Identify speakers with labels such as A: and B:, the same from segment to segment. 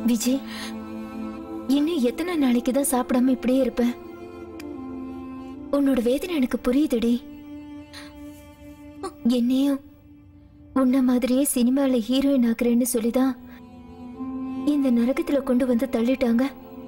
A: விஜய் இன்னும் எத்தனை நாளைக்கு தான் சாப்பிடாம இப்படியே இருப்பேன் உன்னோட வேதனை எனக்கு புரியுதுடி என்னையும் உன்ன மாதிரியே சினிமால ஹீரோயின் ஆக்குறேன்னு சொல்லிதான் இந்த நரகத்துல கொண்டு வந்து தள்ளிட்டாங்க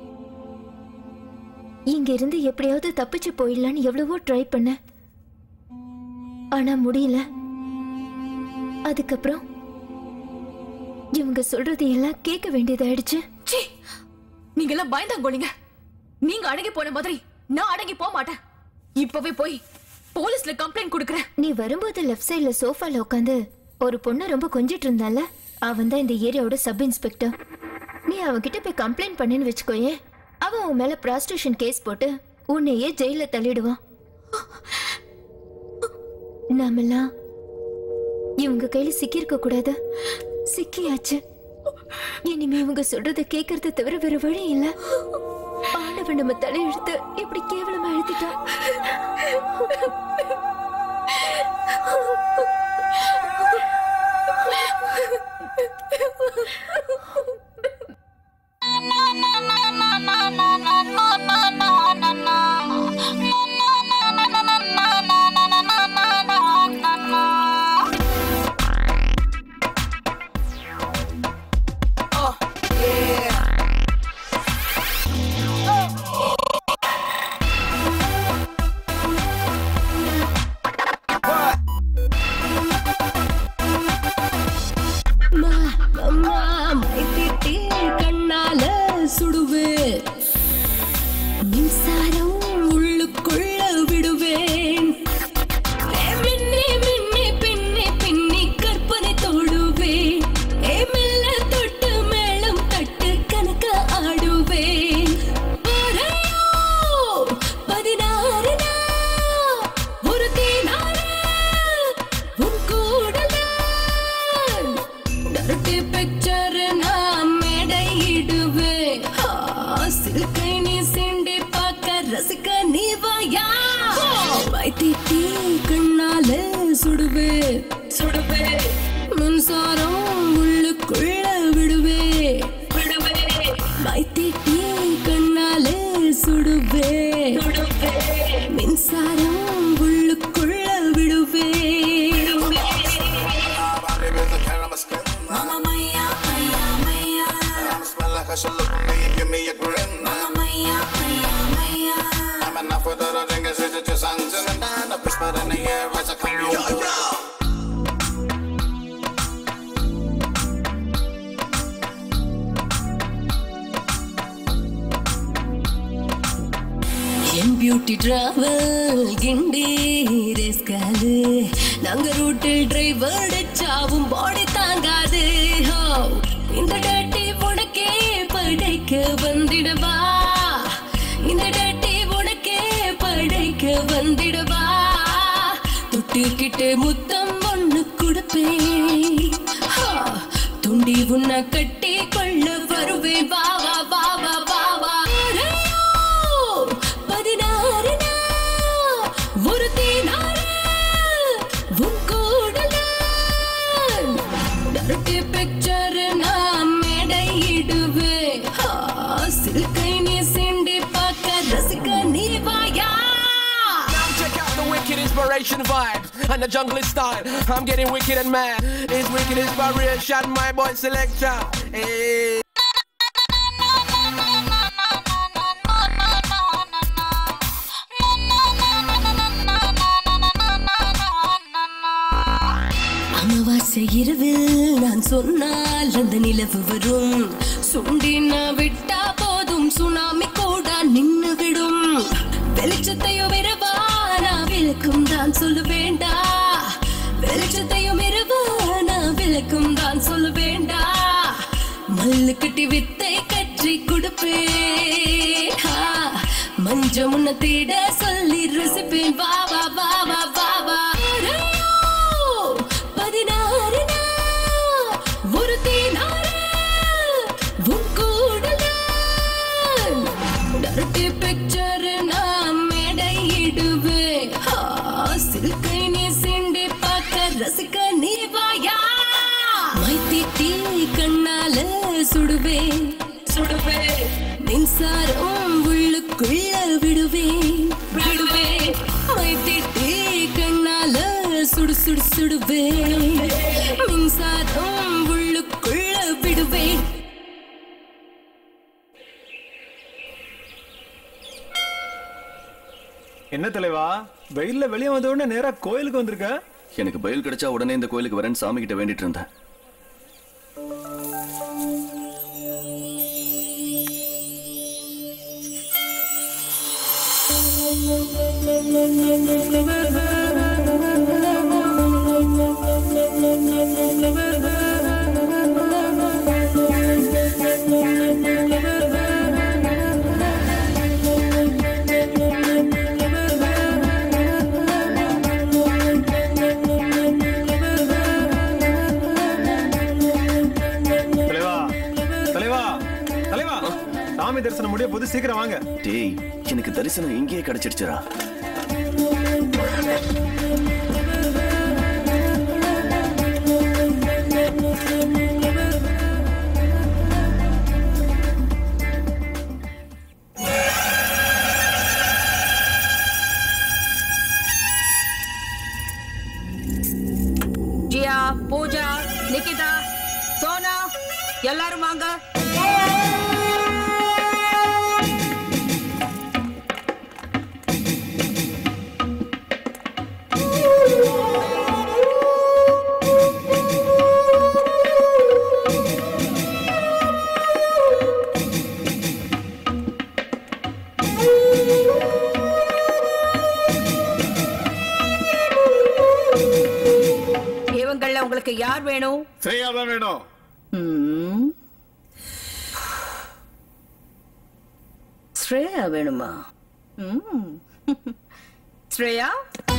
A: இங்க இருந்து எப்படியாவது தப்பிச்சு போயிடலான்னு எவ்வளவோ ட்ரை பண்ணேன் ஆனா முடியல அதுக்கப்புறம் இவங்க சொல்றது எல்லாம் கேட்க வேண்டியதாயிடுச்சு
B: சீ நீங்க எல்லாம் பயந்தாங்கோலிங்க நீங்க அடங்கி போன மாதிரி நான் அடங்கி போக மாட்டேன் இப்பவே போய் போலீஸ்ல கம்ப்ளைண்ட் கொடுக்கறேன்
A: நீ வரும்போது லெஃப்ட் சைடுல சோஃபால உட்காந்து ஒரு பொண்ணை ரொம்ப கொஞ்சிட்டு இருந்தால அவன் தான் இந்த ஏரியாவோட சப் இன்ஸ்பெக்டர் நீ அவன்கிட்ட போய் கம்ப்ளைண்ட் பண்ணேன்னு வச்சுக்கோயே அவன் உன் மேல ப்ராஸ்டியூஷன் கேஸ் போட்டு உன்னையே ஜெயில தள்ளிடுவான் நாமெல்லாம் இவங்க கையில சிக்கியிருக்க கூடாது சிக்கியாச்சு இனிமே இவங்க சொல்றத கேட்கறத தவிர வேற வழி இல்ல ஆண்டவன் நம்ம தலையெழுத்து இப்படி கேவலமா எழுதிட்டான்
C: கண்ணால சுடுவே மின்சாரம் உள்ளுக்குள்ள விடுவேன் ஏ மின்னி மின்னி பின்னி பின்னி கற்பனை தொடுவேன் ஏ மெல்ல தொட்டு மேளம் தட்டு கணக்க ஆடுவேன் ஒரையோ பதினாறு நாள் ஒரு தீனாறு உன் கூடலாம் டர்ட்டி பிக்சர் நான் மேடையிடுவேன் சில்கை நீ சிண்டி பார்க்க ரசிக்க நீ வாயா வைத்திட்டி கண்ணால சுடுவே சுடுவே மின்சாரம் உள்ளுக்குள்ள விடுவே விடுவே வைத்திட்டி கண்ணால சுடுவே சுடுவே மின்சாரம் உள்ளுக்குள்ள விடுவே
D: body with a caramel skin.
C: Mamma mia, mia, mia.
D: Smell like a look at me and give me a grin.
C: Mia, mia, mia.
D: I'm enough with the ringers, it's just songs and a dime. A whisper in the air as I come. Yo, yo.
C: என் beauty travel Guindy ரேஸ்காலு நாங்க ரூட்டில் driver அடிச்சாவும் பாடி தாங்காது ஹோ, இந்த டேட்டி உனக்கே படைக்க வந்திடவா இந்த டேட்டி உனக்கே படைக்க வந்திடவா தொட்டுக்கிட்டு முத்தம் ஒண்ணு கொடுப்பேன் ஹா, துண்டி உன்னை கட்டி கொள்ள வருவேன் வா வா வா வா வா வா ஒரையோ, பதினாறு நாள், ஒரு தீனாறு, உன் கூடலாம். dirty picture நான் மேடையிடுவேன். ஆ, சில்கை நீ சிண்டி பார்க்க ரசிக்க நீ வாயா
E: Now check out the wicked inspiration vibes and the jungle style. I'm getting wicked and mad. It's wicked inspiration, my boy selection. Hey.
C: அமாவாசை இரவில் நான் சொன்னால் அந்த நிலவு வரும் சுண்டினா விட்டா போதும் சுனாமி கூட நின்னு விடும் வெளிச்சத்தையும் இரவா நான் விளக்கும் தான் சொல்ல வேண்டா வெளிச்சத்தையும் இரவா நான் விளக்கும் தான் சொல்ல வேண்டா மல்லு கட்டி வித்தை கற்றி கொடுப்பேன் ஹா, மஞ்சம் உன்னை தேட சொல்லி ரசிப்பேன் வா வா வா வா வா வா ஒரையோ, பதினாறு நாள், ஒரு தீனாறு, உன் கூடலாம். dirty picture நான் மேடையிடுவேன். ஆ, சில்கை நீ சிண்டி பார்க்க ரசிக்க நீ வாயா மைத்திட்டி கண்ணால சுடுவேன் விடுவேன் மின்சாரம் உள்ளுக்குள்ள விடுவேன் விடுவேன் மை திட்டி கண்ணால சுடு சுடு சுடுவேன் மின்சாரம் உள்ளுக்குள்ள விடுவேன்
F: என்ன தலைவா வெயில்ல வெளியே வந்த உடனே நேரா கோயிலுக்கு வந்திருக்க
G: எனக்கு பயில் கிடைச்சா உடனே இந்த கோயிலுக்கு வரேன்னு சாமி கிட்ட வேண்டிட்டு இருந்தேன்
F: தலைவா தலைவா தலைவா சாமி தரிசனம் முடிய போது சீக்கிரம் வாங்க
G: டேய் எனக்கு தரிசனம் இங்கேயே கிடைச்சிடுச்சுடா
H: ஜியா பூஜா நிக்கிதா சோனா எல்லாரும் வாங்க இவங்கள உங்களுக்கு யார் வேணும்
D: ஸ்ரேயா தான் வேணும்
H: ம். ஸ்ரேயா வேணுமா ம். ஸ்ரேயா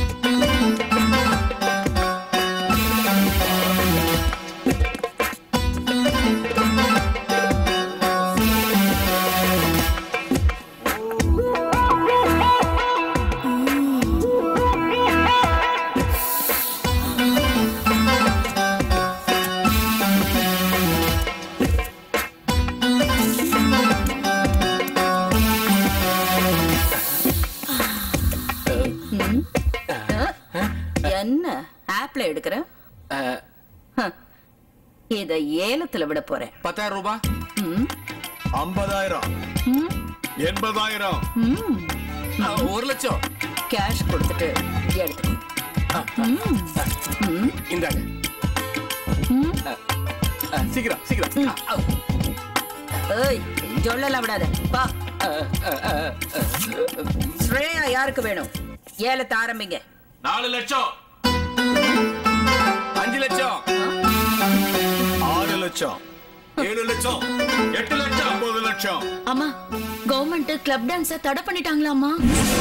H: என்ன ஆப்ல எடுக்கிற ஹ. இத ஏலத்துல விட போறேன்
E: பத்தாயிரம் ரூபாய்
F: ஐம்பதாயிரம்
D: எண்பதாயிரம்
E: ஒரு லட்சம்
H: கேஷ் கொடுத்துட்டு எடுத்துக்கோ
E: இந்தாங்க அ, அ, சீக்கிரம் சீக்கிரம் அ, அ,
H: ஏய் சொல்லலாம் விடாத பா
E: அ, அ, அ, அ.
H: ஸ்ரேயா யாருக்கு வேணும் ஏலத்தை ஆரம்பிங்க
E: நாலு லட்சம் அஞ்சு லட்சம்
F: ஆறு லட்சம்
D: ஏழு லட்சம் எட்டு லட்சம் ஒன்பது லட்சம்
B: அம்மா கவர்மெண்ட் கிளப் டான்ஸ தடை பண்ணிட்டாங்களாமா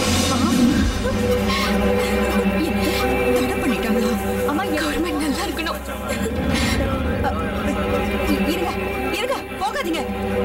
H: தடை பண்ணிட்டாங்களா
B: அம்மா கவர்மெண்ட் நல்லா இருக்கணும்
H: இருங்க இருங்க போகாதீங்க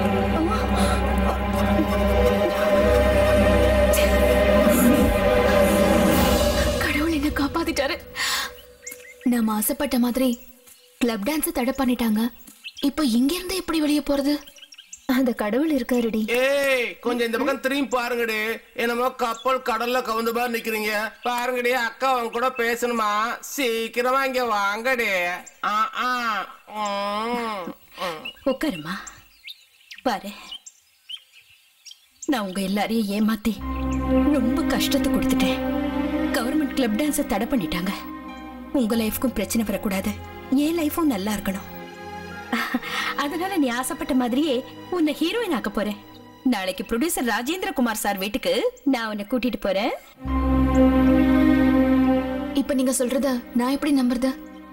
B: கடவுள் என்ன காப்பாத்திட்டாரு நாம ஆசைப்பட்ட மாதிரி கிளப் டான்ஸ தடை பண்ணிட்டாங்க இப்போ இங்க இருந்து எப்படி வெளியே போறது
A: அந்த கடவுள் இருக்காருடி
E: ஏய் கொஞ்சம் இந்த பக்கம் திரும்பி பாருங்கடி என்னமோ கப்பல் கடல்ல கவுந்து பாரு நிக்கிறீங்க பாருங்கடி அக்கா அவங்க கூட பேசணுமா சீக்கிரமா இங்க வாங்கடி ஆ, ஆ, ம், ம்.
H: உட்காருமா பாரு நான் உங்க எல்லாரையும் ஏமாத்தி ரொம்ப கஷ்டத்தை கொடுத்துட்டேன் கவர்மெண்ட் கிளப் டான்ஸை தடை பண்ணிட்டாங்க உங்க லைஃப்க்கும் பிரச்சனை வரக்கூடாது என் லைஃபும் நல்லா இருக்கணும் அதனால நீ ஆசைப்பட்ட மாதிரியே உன்னை ஹீரோயின் ஆக்க போறேன் நாளைக்கு ப்ரொடியூசர் ராஜேந்திர குமார் சார் வீட்டுக்கு நான் உன்னை கூட்டிட்டு போறேன்
B: இப்போ நீங்க சொல்றத நான் எப்படி நம்புறது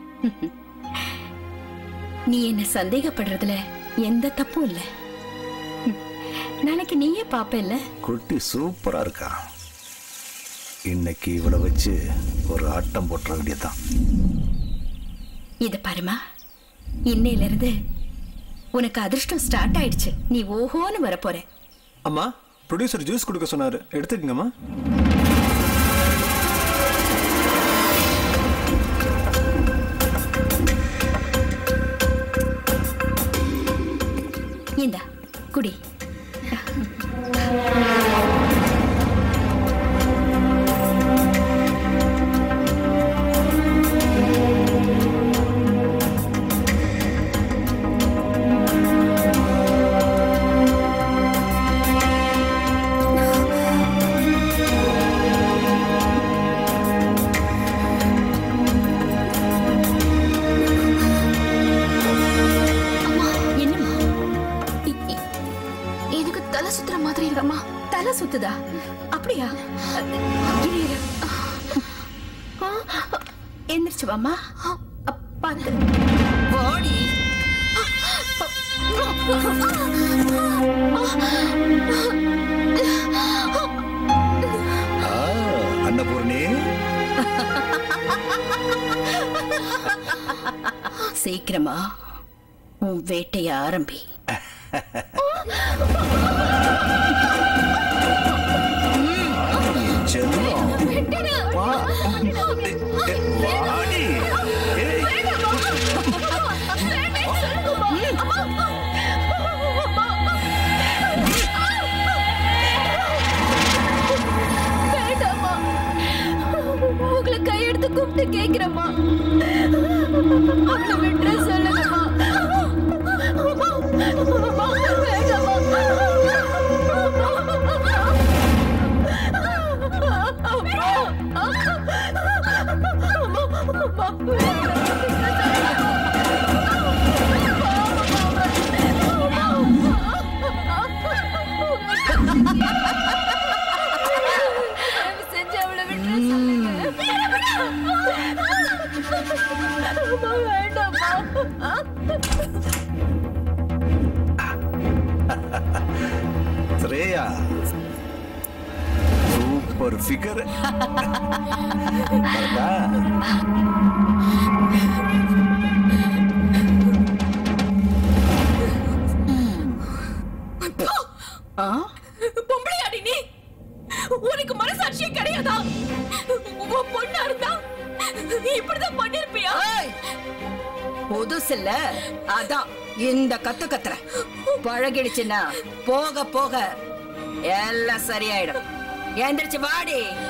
H: நீ என்ன சந்தேகப்படுறதுல எந்த தப்பும் இல்ல ம். நாளைக்கு நீயே பாப்ப
I: குட்டி சூப்பரா இருக்கா இன்னைக்கு இவளை வச்சு ஒரு ஆட்டம் போட்டுற வேண்டியதுதான்
H: இத பாருமா இன்னையில இருந்து உனக்கு அதிர்ஷ்டம் ஸ்டார்ட் ஆயிடுச்சு நீ ஓஹோன்னு வரப்போற
F: அம்மா ப்ரொடியூசர் ஜூஸ் கொடுக்க சொன்னாரு எடுத்துக்கங்கம்மா
H: இந்தா குடி குத்துதா அப்படியா இரு, இரு. எந்திரிச்சு வாமா அப், பாத்து வாடி
I: ஆ, அன்னபூர்ணி
H: சீக்கிரமா உன் வேட்டைய ஆரம்பி
I: செல்லம் வா. ஏ, ஏ, வாடி. ஏய்,
A: வேண்டாமா உங்களை கையெடுத்து கூப்பிட்டு கேக்குறேம்மா அவளை விட்டுற சொல்லுங்கம்மா வேண்டாமா செஞ்சு அவளை விட்டுற சொல்லுங்க அம்மா, வேண்டாம்மா
I: ஸ்ரேயா சூப்பர் ஃபிகர்
B: பொம்பளையாடி நீ உனக்கு மனசாட்சியே கிடையாதா உன் பொண்ணா இருந்தா இப்படிதான் பண்ணிருப்பியா
H: புதுசு இல்ல அதான் இந்த கத்து கத்துற பழகிடுச்சுன்னா போக போக எல்லாம் சரியாயிடும் எந்திரிச்சு வாடி